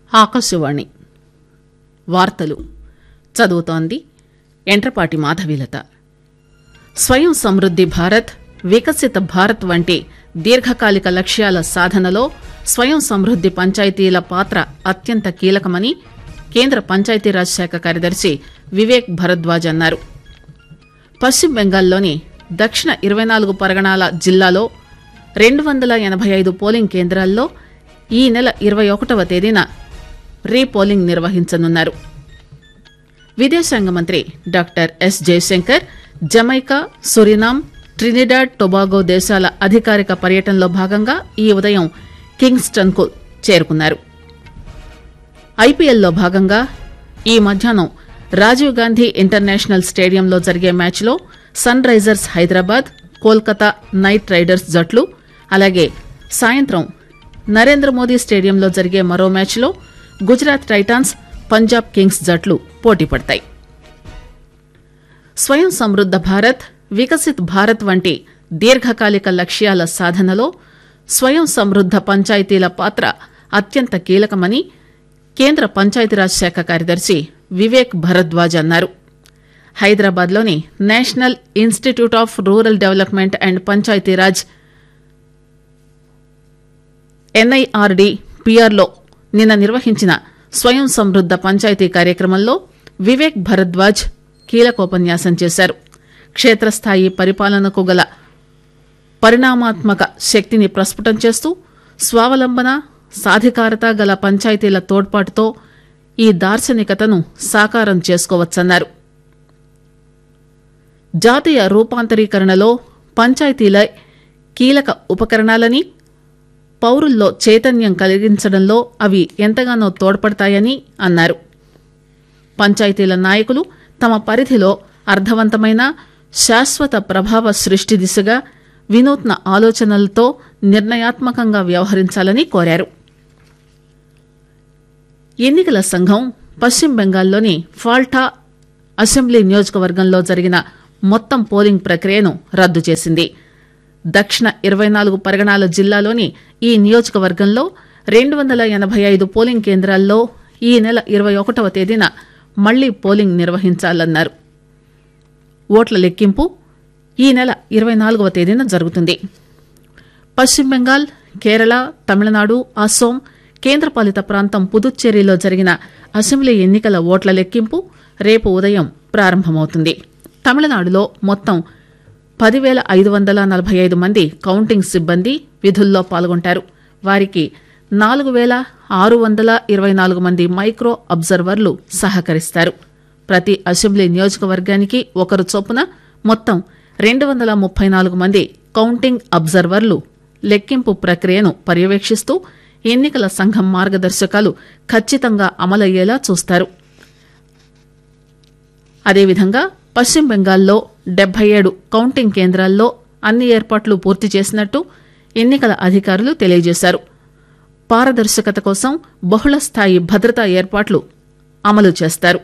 ఆకాశవాణి వార్తలు చదువుతోంది ఎంట్రపాటి మాధవీలత స్వయం సమృద్ది భారత్ వికసిత భారత్ వంటి దీర్ఘకాలిక లక్ష్యాల సాధనలో స్వయం సమృద్ది పంచాయతీల పాత్ర అత్యంత కీలకమని కేంద్ర పంచాయతీరాజ్ శాఖ కార్యదర్శి వివేక్ భరద్వాజ్ అన్నారు పశ్చిమ బెంగాల్లోని దక్షిణ ఇరవై నాలుగు పరగణాల జిల్లాలో రెండు వందల ఎనభై ఐదు పోలింగ్ కేంద్రాల్లో ఈ నెల ఇరవై ఒకటవ తేదీన రీపోలింగ్ నిర్వహించనున్నారు విదేశాంగ మంత్రి doctor S Jaishankar Jamaica Suriname Trinidad Tobago దేశాల అధికారిక పర్యటనలో భాగంగా ఈ ఉదయం కింగ్స్టన్ కు చేరుకున్నారు ఐపీఎల్లో భాగంగా ఈ మధ్యాహ్నం రాజీవ్ గాంధీ ఇంటర్నేషనల్ స్టేడియంలో జరిగే మ్యాచ్లో sun Risers Hyderabad Kolkata night riders జట్లు అలాగే సాయంత్రం నరేంద్ర మోదీ స్టేడియంలో జరిగే మరో మ్యాచ్లో గుజరాత్ టైటాన్స్ పంజాబ్ కింగ్స్ జట్లు పోటీ పడతాయి స్వయం సమృద్ద భారత్ వికసిత్ భారత్ వంటి దీర్ఘకాలిక లక్ష్యాల సాధనలో స్వయం సమృద్ద పంచాయతీల పాత్ర అత్యంత కీలకమని కేంద్ర పంచాయతీరాజ్ శాఖ కార్యదర్శి వివేక్ భరద్వాజ్ అన్నారు హైదరాబాద్లోని national institute of rural development and Panchayati Raj NIRD పిఆర్లో నిన్న నిర్వహించిన స్వయం సమృద్ద పంచాయతీ కార్యక్రమంలో వివేక్ భరద్వాజ్ కీలకోపన్యాసం చేశారు క్షేత్రస్థాయి పరిపాలనకు గల పరిణామాత్మక శక్తిని ప్రస్ఫుటం చేస్తూ స్వావలంబన సాధికారత గల పంచాయతీల తోడ్పాటుతో ఈ దార్శనికతను సాకారం చేసుకోవచ్చన్నారు జాతీయ రూపాంతరీకరణలో పంచాయతీల కీలక ఉపకరణాలని పౌరుల్లో చైతన్యం కలిగించడంలో అవి ఎంతగానో తోడ్పడతాయని అన్నారు పంచాయతీల నాయకులు తమ పరిధిలో అర్థవంతమైన శాశ్వత ప్రభావ సృష్టి దిశగా వినూత్న ఆలోచనలతో నిర్ణయాత్మకంగా వ్యవహరించాలని కోరారు ఎన్నికల సంఘం పశ్చిమ బెంగాల్లోని ఫాల్టా అసెంబ్లీ నియోజకవర్గంలో జరిగిన మొత్తం పోలింగ్ ప్రక్రియను రద్దు చేసింది దక్షిణ ఇరవై నాలుగు పరగణాల జిల్లాలోని ఈ నియోజకవర్గంలో రెండు వందల ఎనభై ఐదు పోలింగ్ కేంద్రాల్లో ఈ నెల ఇరవై ఒకటవ తేదీన మళ్లీ పోలింగ్ నిర్వహించాలన్నారు ఓట్ల లెక్కింపు ఈ నెల ఇరవై నాలుగవ తేదీన జరుగుతుంది పశ్చిమ బెంగాల్ కేరళ తమిళనాడు అస్సోం కేంద్రపాలిత ప్రాంతం పుదుచ్చేరిలో జరిగిన అసెంబ్లీ ఎన్నికల ఓట్ల లెక్కింపు రేపు ఉదయం ప్రారంభమవుతుంది తమిళనాడులో మొత్తం పదివేల ఐదు వందల నలభై ఐదు మంది కౌంటింగ్ సిబ్బంది విధుల్లో పాల్గొంటారు వారికి నాలుగు వేల ఆరు వందల ఇరవై నాలుగు మంది మైక్రో అబ్జర్వర్లు సహకరిస్తారు ప్రతి అసెంబ్లీ నియోజకవర్గానికి ఒకరు చొప్పున మొత్తం రెండు వందల ముప్పై నాలుగు మంది కౌంటింగ్ అబ్జర్వర్లు లెక్కింపు ప్రక్రియను పర్యవేక్షిస్తూ ఎన్నికల సంఘం మార్గదర్శకాలు ఖచ్చితంగా అమలయ్యేలా చూస్తారు అదేవిధంగా పశ్చిమ బెంగాల్లో డెబ్బై ఏడు కౌంటింగ్ కేంద్రాల్లో అన్ని ఏర్పాట్లు పూర్తి చేసినట్టు ఎన్నికల అధికారులు తెలియజేశారు పారదర్శకత కోసం బహుళస్థాయి భద్రతా ఏర్పాట్లు అమలు చేస్తారు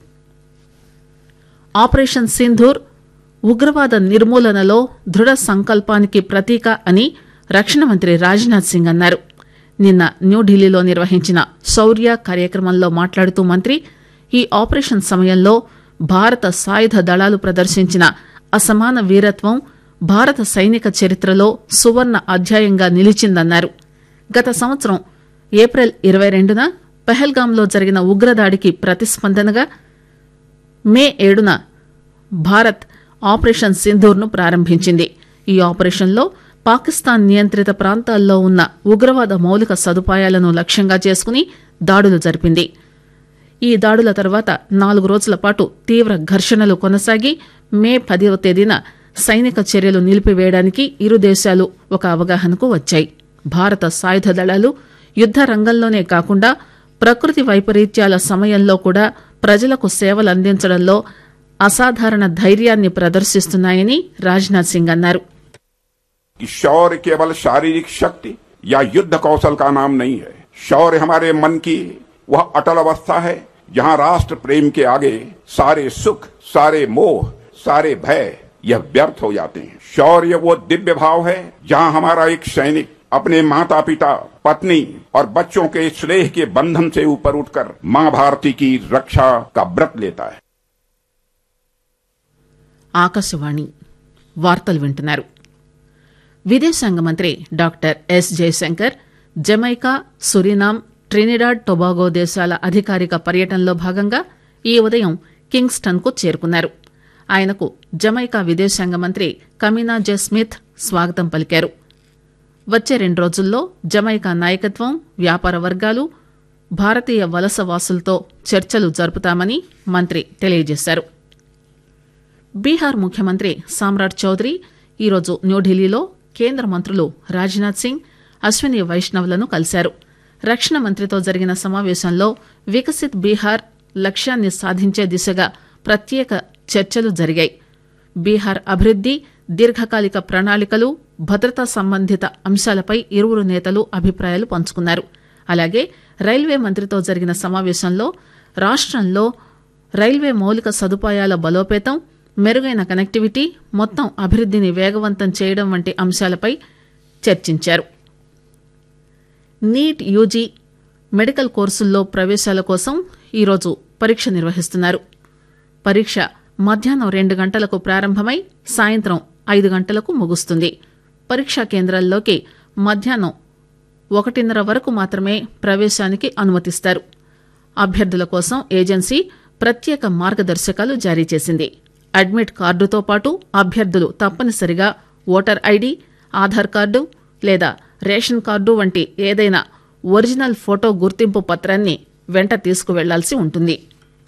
ఆపరేషన్ సింధూర్ ఉగ్రవాద నిర్మూలనలో దృఢ సంకల్పానికి ప్రతీక అని రక్షణ మంత్రి రాజ్నాథ్ సింగ్ అన్నారు నిన్న న్యూఢిల్లీలో నిర్వహించిన శౌర్య కార్యక్రమంలో మాట్లాడుతూ మంత్రి ఈ ఆపరేషన్ సమయంలో భారత సాయుధ దళాలు ప్రదర్శించిన అసమాన వీరత్వం భారత సైనిక చరిత్రలో సువర్ణ అధ్యాయంగా నిలిచిందన్నారు గత సంవత్సరం ఏప్రిల్ ఇరవై రెండున పెహల్గాంలో జరిగిన ఉగ్రదాడికి ప్రతిస్పందనగా మే ఏడున భారత్ ఆపరేషన్ సింధూర్ను ప్రారంభించింది ఈ ఆపరేషన్లో పాకిస్తాన్ నియంత్రిత ప్రాంతాల్లో ఉన్న ఉగ్రవాద మౌలిక సదుపాయాలను లక్ష్యంగా చేసుకుని దాడులు జరిపింది ఈ దాడుల తర్వాత నాలుగు రోజుల పాటు తీవ్ర ఘర్షణలు కొనసాగి మే పదవ తేదీన సైనిక చర్యలు నిలిపివేయడానికి ఇరు దేశాలు ఒక అవగాహనకు వచ్చాయి భారత సాయుధ దళాలు యుద్ద రంగంలోనే కాకుండా ప్రకృతి వైపరీత్యాల సమయంలో కూడా ప్రజలకు సేవలు అందించడంలో అసాధారణ ధైర్యాన్ని ప్రదర్శిస్తున్నాయని రాజ్నాథ్ సింగ్ అన్నారు कि शौर्य केवल शारीरिक शक्ति या युद्ध कौशल का नाम नहीं है शौर्य हमारे मन की वह अटल अवस्था है जहां राष्ट्र प्रेम के आगे सारे सुख सारे मोह सारे भय यह व्यर्थ हो जाते हैं शौर्य वो दिव्य भाव है जहां हमारा एक सैनिक अपने माता पिता पत्नी और बच्चों के स्नेह के बंधन से ऊपर उठकर मां भारती की रक्षा का व्रत लेता है ఆకాశవాణి వార్తలు వింటున్నారు విదేశాంగ మంత్రి doctor S Jaishankar Jamaica Suriname Trinidad Tobago దేశాల అధికారిక పర్యటనలో భాగంగా ఈ ఉదయం కింగ్స్టన్ కు చేరుకున్నారు ఆయనకు జమైకా విదేశాంగ మంత్రి కమీనా జె స్మిత్ స్వాగతం పలికారు వచ్చే రెండు రోజుల్లో జమైకా నాయకత్వం వ్యాపార వర్గాలు భారతీయ వలస వాసులతో చర్చలు జరుపుతామని మంత్రి తెలియజేశారు బీహార్ ముఖ్యమంత్రి సామ్రాట్ చౌదరి ఈరోజు న్యూఢిల్లీలో కేంద్ర మంత్రులు రాజ్నాథ్ సింగ్ అశ్విని వైష్ణవ్లను కలిశారు రక్షణ మంత్రితో జరిగిన సమావేశంలో వికసిత్ బీహార్ లక్ష్యాన్ని సాధించే దిశగా ప్రత్యేక చర్చలు జరిగాయి బీహార్ అభివృద్ది దీర్ఘకాలిక ప్రణాళికలు భద్రతా సంబంధిత అంశాలపై ఇరువురు నేతలు అభిప్రాయాలు పంచుకున్నారు అలాగే రైల్వే మంత్రితో జరిగిన సమావేశంలో రాష్టంలో రైల్వే మౌలిక సదుపాయాల బలోపేతం మెరుగైన కనెక్టివిటీ మొత్తం అభివృద్దిని వేగవంతం చేయడం వంటి అంశాలపై చర్చించారు నీట్ యూజీ మెడికల్ కోర్సుల్లో ప్రవేశాల కోసం ఈరోజు పరీక్ష నిర్వహిస్తున్నారు పరీక్ష మధ్యాహ్నం రెండు గంటలకు ప్రారంభమై సాయంత్రం ఐదు గంటలకు ముగుస్తుంది పరీక్షా కేంద్రాల్లోకి మధ్యాహ్నం ఒకటిన్నర వరకు మాత్రమే ప్రవేశానికి అనుమతిస్తారు అభ్యర్థుల కోసం ఏజెన్సీ ప్రత్యేక మార్గదర్శకాలు జారీ చేసింది అడ్మిట్ కార్డుతో పాటు అభ్యర్థులు తప్పనిసరిగా ఓటర్ ఐడి ఆధార్ కార్డు లేదా రేషన్ కార్డు వంటి ఏదైనా ఒరిజినల్ ఫోటో గుర్తింపు పత్రాన్ని వెంట తీసుకువెళ్లాల్సి ఉంటుంది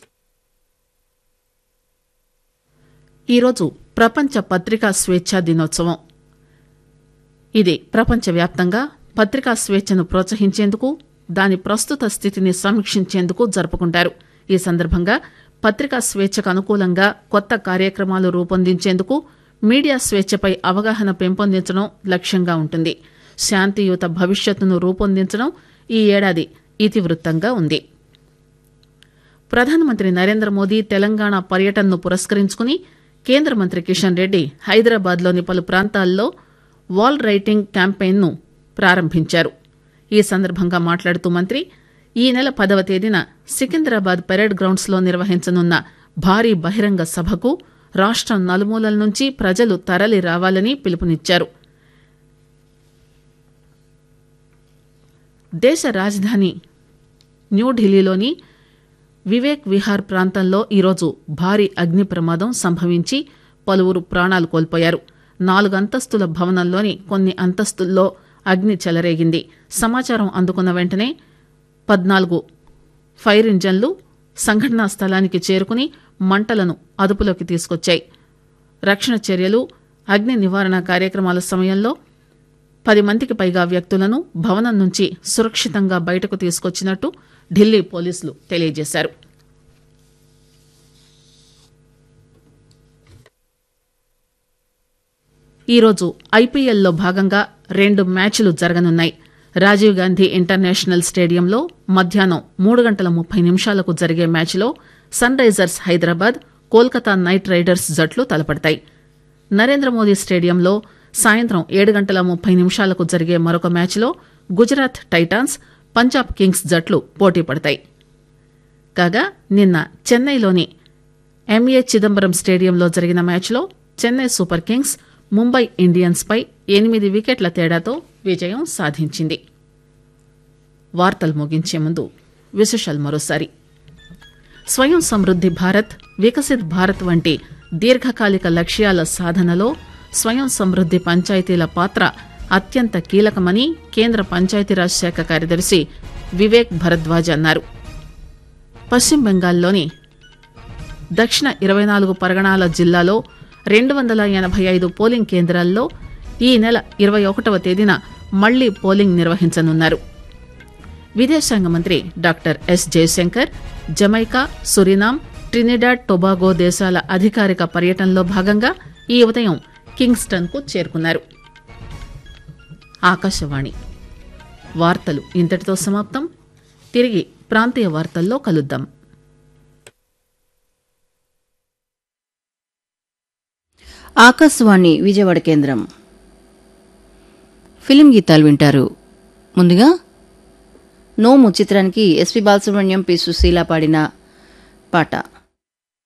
ఈరోజు ప్రపంచ పత్రికా స్వేచ్ఛా దినోత్సవం ఇది ప్రపంచవ్యాప్తంగా పత్రికా స్వేచ్ఛను ప్రోత్సహించేందుకు దాని ప్రస్తుత స్థితిని సమీక్షించేందుకు జరుపుకుంటారు ఈ సందర్భంగా పత్రికా స్వేచ్ఛకు అనుకూలంగా కొత్త కార్యక్రమాలు రూపొందించేందుకు మీడియా స్వేచ్ఛపై అవగాహన పెంపొందించడం లక్ష్యంగా ఉంటుంది శాంతియుత భవిష్యత్తును రూపొందించడం ఈ ఏడాది ఇతివృత్తంగా ఉంది ప్రధానమంత్రి నరేంద్ర మోదీ తెలంగాణ పర్యటనను పురస్కరించుకుని కేంద్ర మంత్రి కిషన్ రెడ్డి హైదరాబాద్లోని పలు ప్రాంతాల్లో వాల్ రైటింగ్ క్యాంపెయిన్ను ప్రారంభించారు ఈ సందర్భంగా మాట్లాడుతూ మంత్రి ఈ నెల పదవ తేదీన సికింద్రాబాద్ పెరేడ్ గ్రౌండ్స్ లో నిర్వహించనున్న భారీ బహిరంగ సభకు రాష్టం నలుమూలల నుంచి ప్రజలు తరలి రావాలని పిలుపునిచ్చారు దేశ రాజధాని న్యూఢిల్లీలోని వివేక్ విహార్ ప్రాంతంలో ఈరోజు భారీ అగ్ని ప్రమాదం సంభవించి పలువురు ప్రాణాలు కోల్పోయారు నాలుగు అంతస్తుల భవనంలోని కొన్ని అంతస్తుల్లో అగ్ని చెలరేగింది సమాచారం అందుకున్న వెంటనే పద్నాలుగు ఫైర్ ఇంజన్లు సంఘటనా స్థలానికి చేరుకుని మంటలను అదుపులోకి తీసుకొచ్చాయి రక్షణ చర్యలు అగ్ని నివారణ కార్యక్రమాల సమయంలో పది మందికి పైగా వ్యక్తులను భవనం నుంచి సురక్షితంగా బయటకు తీసుకొచ్చినట్టు ఢిల్లీ పోలీసులు తెలియజేశారు ఈరోజు ఐపీఎల్లో భాగంగా రెండు మ్యాచ్లు జరగనున్నాయి రాజీవ్ గాంధీ ఇంటర్నేషనల్ స్టేడియంలో మధ్యాహ్నం మూడు గంటల ముప్పై నిమిషాలకు జరిగే మ్యాచ్లో sun Risers Hyderabad Kolkata night riders జట్లు తలపడతాయి నరేంద్ర మోదీ స్టేడియంలో సాయంత్రం ఏడు గంటల ముప్పై నిమిషాలకు జరిగే మరొక మ్యాచ్లో గుజరాత్ టైటాన్స్ పంజాబ్ కింగ్స్ జట్లు పోటీ పడతాయి కాగా నిన్న చెన్నైలోని ఎంఏ చిదంబరం స్టేడియంలో జరిగిన మ్యాచ్లో Chennai super kings Mumbai Indians పై ఎనిమిది వికెట్ల తేడాతో విజయం సాధించింది వార్తలు ముగించే ముందు విశేషాలు మరోసారి స్వయం సమృద్ది భారత్ వికసిత్ భారత్ వంటి దీర్ఘకాలిక లక్ష్యాల సాధనలో స్వయం సమృద్ది పంచాయతీల పాత్ర అత్యంత కీలకమని కేంద్ర పంచాయతీరాజ్ శాఖ కార్యదర్శి వివేక్ భరద్వాజ్ అన్నారు పశ్చిమ బెంగాల్లోని దక్షిణ ఇరవై నాలుగు పరగణాల జిల్లాలో రెండు వందల ఎనభై ఐదు పోలింగ్ కేంద్రాల్లో ఈ నెల ఇరవై ఒకటవ తేదీన మళ్లీ పోలింగ్ నిర్వహించనున్నారు విదేశాంగ మంత్రి doctor S Jaishankar Jamaica Suriname Trinidad Tobago దేశాల అధికారిక పర్యటనలో భాగంగా ఈ ఉదయం కింగ్స్టన్ కు చేరుకున్నారు ఆకాశవాణి వార్తలు ఇంతటితో సమాప్తం తిరిగి ప్రాంతీయ వార్తల్లో కలుద్దాం ఆకాశవాణి విజయవాడ కేంద్రం ఫిలిం గీతాలు వింటారు ముందుగా నోము చిత్రానికి ఎస్పి బాలసుబ్రహ్మణ్యం పి సుశీల పాడిన పాట